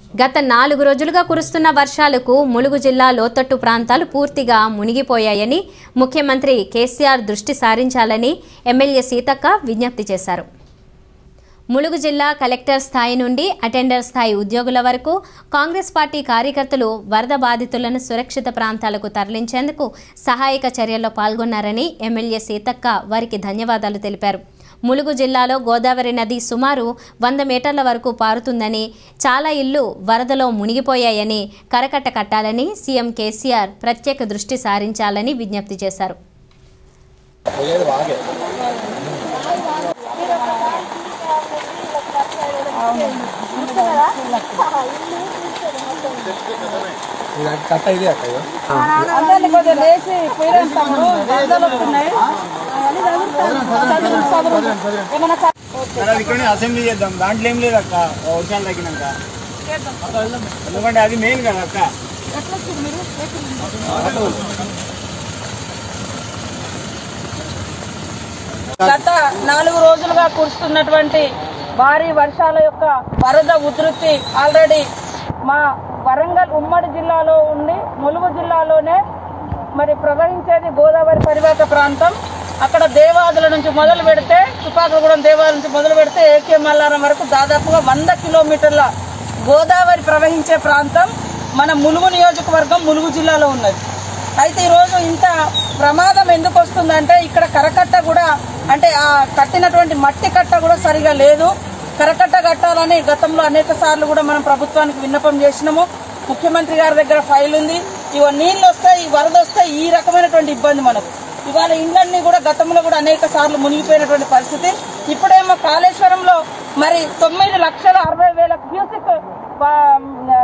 గత నాలుగు రోజులుగా కురుస్తున్న వర్షాలకు ములుగు జిల్లా లోతట్టు ప్రాంతాలు పూర్తిగా మునిగిపోయాయని ముఖ్యమంత్రి కేసీఆర్ దృష్టి సారించాలని ఎమ్మెల్యే సీతక్క విజ్ఞప్తి చేశారు ములుగు జిల్లా కలెక్టర్ స్థాయి నుండి అటెండర్ స్థాయి ఉద్యోగుల వరకు కాంగ్రెస్ పార్టీ కార్యకర్తలు వరద బాధితులను సురక్షిత ప్రాంతాలకు తరలించేందుకు సహాయక చర్యల్లో పాల్గొన్నారని ఎమ్మెల్యే సీతక్క వారికి ధన్యవాదాలు తెలిపారు ములుగు జిల్లాలో గోదావరి నది సుమారు వంద మీటర్ల వరకు పారుతుందని చాలా ఇళ్లు వరదలో మునిగిపోయాయని కరకట్ట కట్టాలని సీఎం కేసీఆర్ ప్రత్యేక దృష్టి సారించాలని విజ్ఞప్తి చేశారు కట్ట ఇది అక్క ఇది. అందరినీ కొంచెం లేచి పోయిన తమ్ముడు వరదలు వస్తున్నాయి చదువు చదువు ఏమన్నా చ- మరి అది ఇక్కడనే అసెంబ్లీ చేద్దాం దాంట్లో ఏం లేదు అక్క వర్షాలు తగ్గినాక ఎందుకంటే అది మెయిన్ కదా అక్క ఎట్లా వచ్చింది మీరు ఎక్కడ? గత నాలుగు రోజులుగా కురుస్తున్నటువంటి భారీ వర్షాల యొక్క వరద ఉధృతి ఆల్రెడీ మా వరంగల్ ఉమ్మడి జిల్లాలో ఉండి ములుగు జిల్లాలోనే మరి ప్రవహించేది గోదావరి పరివాహక ప్రాంతం అక్కడ దేవాదుల నుంచి మొదలు పెడితే తుపాకులగూడెం దేవాల నుంచి మొదలు పెడితే ఏకే మల్లారం వరకు దాదాపుగా వంద కిలోమీటర్ల గోదావరి ప్రవహించే ప్రాంతం మన ములుగు నియోజకవర్గం ములుగు జిల్లాలో ఉన్నది అయితే ఈరోజు ఇంత ప్రమాదం ఎందుకు వస్తుందంటే ఇక్కడ కరకట్ట కూడా అంటే ఆ కట్టినటువంటి మట్టి కట్ట కూడా సరిగా లేదు కరకట్ట కట్టాలని గతంలో అనేక సార్లు కూడా మనం ప్రభుత్వానికి విన్నపం చేసినాము ముఖ్యమంత్రి గారి దగ్గర ఫైల్ ఉంది ఇవ నీళ్ళు వస్తాయి ఈ వరద వస్తాయి ఈ రకమైనటువంటి ఇబ్బంది మనకు ఇవాళ ఇండ్లన్నీ కూడా గతంలో కూడా అనేక సార్లు మునిగిపోయినటువంటి పరిస్థితి ఇప్పుడేమో కాళేశ్వరంలో మరి తొమ్మిది లక్షల అరవై వేల క్యూసిక్ వా-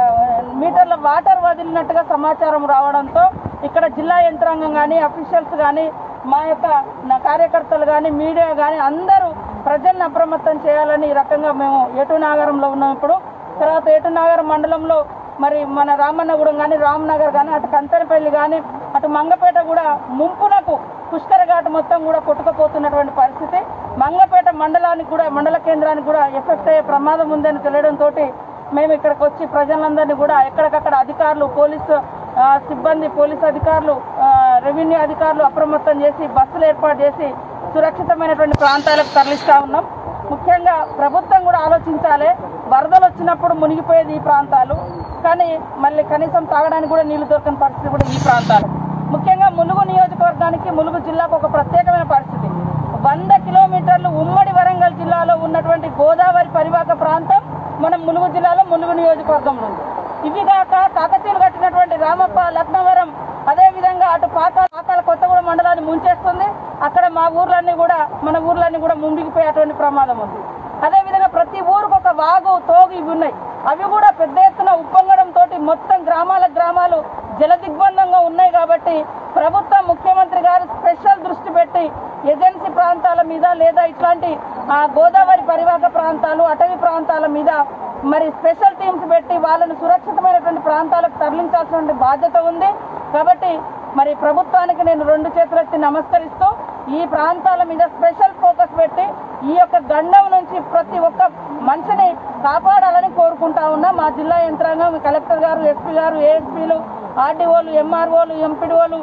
మీటర్ల వాటర్ వదిలినట్టుగా సమాచారం రావడంతో ఇక్కడ జిల్లా యంత్రాంగం కానీ అఫీషియల్స్ కానీ మా యొక్క నా కార్యకర్తలు కానీ మీడియా కానీ అందరూ ప్రజలను అప్రమత్తం చేయాలని ఈ రకంగా మేము ఏటు నాగరంలో ఉన్నాం ఇప్పుడు తర్వాత ఏటు నాగరం మండలంలో మరి మన రామన్నగూడెం కానీ రామ్నగర్ కానీ అటు కంతనపల్లి కానీ అటు మంగపేట కూడా ముంపునకు పుష్కరఘాట్ మొత్తం కూడా కొట్టుకుపోతున్నటువంటి పరిస్థితి మంగపేట మండలానికి కూడా మండల కేంద్రానికి కూడా ఎఫెక్ట్ అయ్యే ప్రమాదం ఉందని తెలియడంతో మేము ఇక్కడికి వచ్చి ప్రజలందరినీ కూడా ఎక్కడికక్కడ అధికారులు పోలీసు ఆ, సిబ్బంది పోలీసు అధికారులు ఆ, రెవెన్యూ అధికారులు అప్రమత్తం చేసి బస్సులు ఏర్పాటు చేసి సురక్షితమైనటువంటి ప్రాంతాలకు తరలిస్తా ఉన్నాం ముఖ్యంగా ప్రభుత్వం కూడా ఆలోచించాలి వరదలు వచ్చినప్పుడు మునిగిపోయేది ఈ ప్రాంతాలు కానీ మళ్ళీ కనీసం తాగడానికి కూడా నీళ్లు దొరకని పరిస్థితి కూడా ఈ ప్రాంతాలు ముఖ్యంగా ములుగు నియోజకవర్గానికి ములుగు జిల్లాకు ఒక ప్రత్యేకమైన పరిస్థితి వంద కిలోమీటర్లు ఉమ్మడి వరంగల్ జిల్లాలో ఉన్నటువంటి గోదావరి పరివాహక ప్రాంతం మనం ములుగు జిల్లాలో ములుగు నియోజకవర్గంలో ఉంది ఇవి కాక కాకతీయులు కట్టినటువంటి రామప్ప లక్నవరం అదే విధంగా అటు పాక పాకాల కొత్తగూడెం మండలాన్ని ముంచేస్తుంది అక్కడ మా ఊర్లన్నీ కూడా మన ఊర్లన్నీ కూడా ముంగిపోయేటువంటి ప్రమాదం ఉంది అదే విధంగా ప్రతి ఊరికి ఒక వాగు తోగు ఇవి ఉన్నాయి అవి కూడా పెద్ద ఎత్తున ఉప్పొంగడం తోటి మొత్తం గ్రామాల గ్రామాలు జలదిగ్బంధంగా ఉన్నాయి కాబట్టి ప్రభుత్వం ముఖ్యమంత్రి గారు స్పెషల్ దృష్టి పెట్టి ఏజెన్సీ ప్రాంతాల మీద లేదా ఇట్లాంటి ఆ గోదావరి పరివాహక ప్రాంతాలు అటవీ ప్రాంతాల మీద మరి స్పెషల్ టీమ్స్ పెట్టి వాళ్ళని సురక్షితమైనటువంటి ప్రాంతాలకు తరలించాల్సిన బాధ్యత ఉంది కాబట్టి మరి ప్రభుత్వానికి నేను రెండు చేతులెత్తి నమస్కరిస్తూ ఈ ప్రాంతాల మీద స్పెషల్ ఫోకస్ పెట్టి ఈ యొక్క గండం నుంచి ప్రతి ఒక్క మనిషిని కాపాడాలని కోరుకుంటా ఉన్నా మా జిల్లా యంత్రాంగం కలెక్టర్ గారు ఎస్పీ గారు ఏఎస్పీలు ఆర్డీఓలు ఎంఆర్ఓలు ఎంపీడీఓలు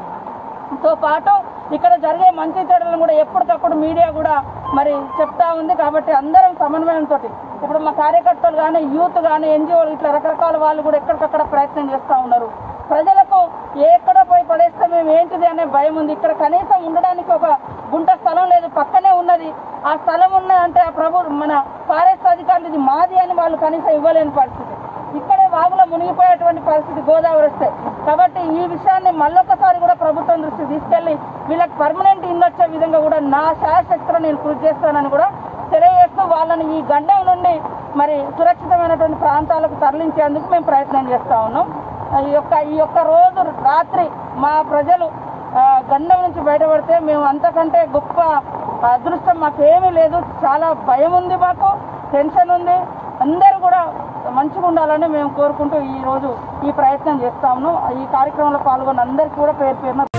తో పాటు ఇక్కడ జరిగే మంచి చెడులను కూడా ఎప్పటికప్పుడు మీడియా కూడా మరి చెప్తా ఉంది కాబట్టి అందరం సమన్వయంతో ఇప్పుడు మా కార్యకర్తలు కానీ యూత్ కానీ ఎన్జిఓలు ఇట్లా రకరకాల వాళ్ళు కూడా ఎక్కడికక్కడ ప్రయత్నం చేస్తూ ఉన్నారు ప్రజలకు ఎక్కడో పోయి పడేస్తే మేము ఏంటిది అనే భయం ఉంది ఇక్కడ కనీసం ఉండడానికి ఒక గుంట స్థలం లేదు పక్కనే ఉన్నది ఆ స్థలం ఉన్నదంటే ఆ ప్రభు మన ఫారెస్ట్ అధికారులు ఇది మాది అని వాళ్ళు కనీసం ఇవ్వలేని పరిస్థితి ఇక్కడే వాగులో మునిగిపోయేటువంటి పరిస్థితి గోదావరి వస్తే కాబట్టి ఈ విషయాన్ని మళ్ళొకసారి కూడా ప్రభుత్వం దృష్టికి తీసుకెళ్లి వీళ్ళకి పర్మనెంట్ ఇల్లు వచ్చే విధంగా కూడా నా శాయశక్తిలో నేను కృషి చేస్తానని కూడా తెలియజేస్తూ వాళ్ళని ఈ గండం నుండి మరి సురక్షితమైనటువంటి ప్రాంతాలకు తరలించేందుకు మేము ప్రయత్నం చేస్తా ఉన్నాం ఈ యొక్క ఈ యొక్క రోజు రాత్రి మా ప్రజలు ఆ, గండం నుంచి బయటపడితే మేము అంతకంటే గొప్ప అదృష్టం మాకేమీ లేదు చాలా భయం ఉంది మాకు టెన్షన్ ఉంది అందరూ కూడా మంచిగా ఉండాలని మేము కోరుకుంటూ ఈ రోజు ఈ ప్రయత్నం చేస్తాము ఈ కార్యక్రమంలో పాల్గొన్న అందరికీ కూడా పేరు పేరున